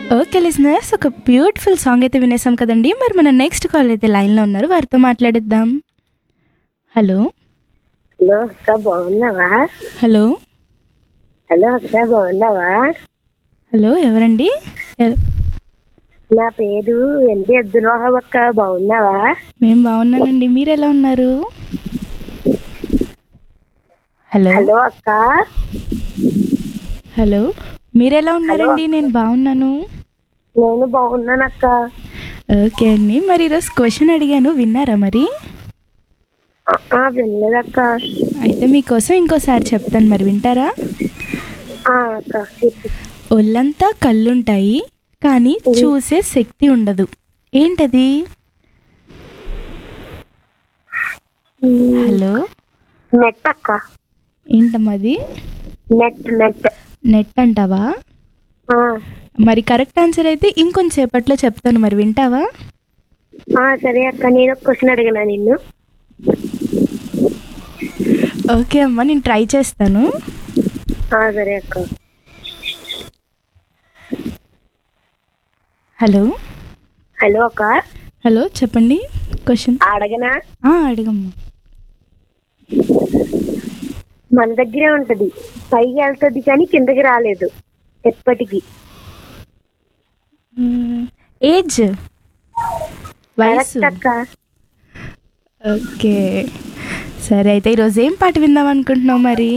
Okay listeners ఒక beautiful song అయితే వినేసాం కదండి మరి మన నెక్స్ట్ కాల్ అయితే లైన్లో ఉన్నారు వారితో మాట్లాడిద్దాం హలో హలో అక్క బాగున్నావా హలో హలో అక్క బాగున్నావా హలో ఎవరండి ఎ- నా పేరు ఎండి అబ్దుల్వాహబ్ అక్క బాగున్నావా మేము బాగున్నానండి మీరు ఎలా ఉన్నారు హలో హలో అక్క హలో మీరు ఎలా ఉన్నారండి నేను బాగున్నాను నేను బాగున్నాను అక్క ఓకే అండి మరి ఈరోజు క్వశ్చన్ అడిగాను విన్నారా మరి ఆ, ఆ, వినలేదక్క అయితే మీకోసం ఇంకోసారి చెప్తాను మరి వింటారా ఆ, అక్క చెప్పు. ఒళ్ళంతా కళ్ళుంటాయి కానీ చూసే శక్తి ఉండదు ఏంటది హలో నెట్ అక్క ఏంటమ్మది నెట్ నెట్ నెట్ అంటావా ఆ, మరి కరెక్ట్ ఆన్సర్ అయితే ఇంకొంచెం సేపట్లో చెప్తాను మరి వింటావా ఆ, సరే అక్క నేను ఒక క్వశ్చన్ అడిగినా నిన్ను ఓకే అమ్మా నేను ట్రై చేస్తాను ఆ, సరే అక్క హలో హలో అక్క హలో చెప్పండి క్వశ్చన్ అడగనా అడగమ్మా మన దగ్గరే ఉంటది పైకి వెళ్తుంది కానీ కిందకి రాలేదు ఎప్పటికీ ఏజ్ వయసు కరెక్ట్ అక్క ఓకే సరే అయితే ఈరోజు ఏం పాట విందాం అనుకుంటున్నావు మరి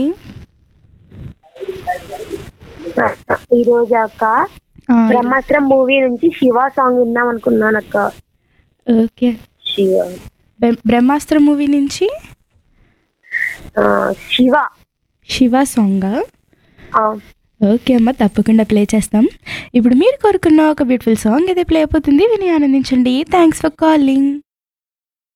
ఈ రోజు అక్క ఆ, బ్రహ్మాస్త్రం మూవీ నుంచి శివ సాంగ్ విందాం అనుకున్నాను అక్క ఓకే శివ బ్ర- బ్రహ్మాస్త్ర మూవీ నుంచి ఆ, శివ శివ సాంగా ఆ, ఓకే అమ్మ తప్పకుండా ప్లే చేస్తాం ఇప్పుడు మీరు కోరుకున్న ఒక బ్యూటిఫుల్ సాంగ్ అయితే ప్లే అయిపోతుంది విని ఆనందించండి థ్యాంక్స్ ఫర్ కాలింగ్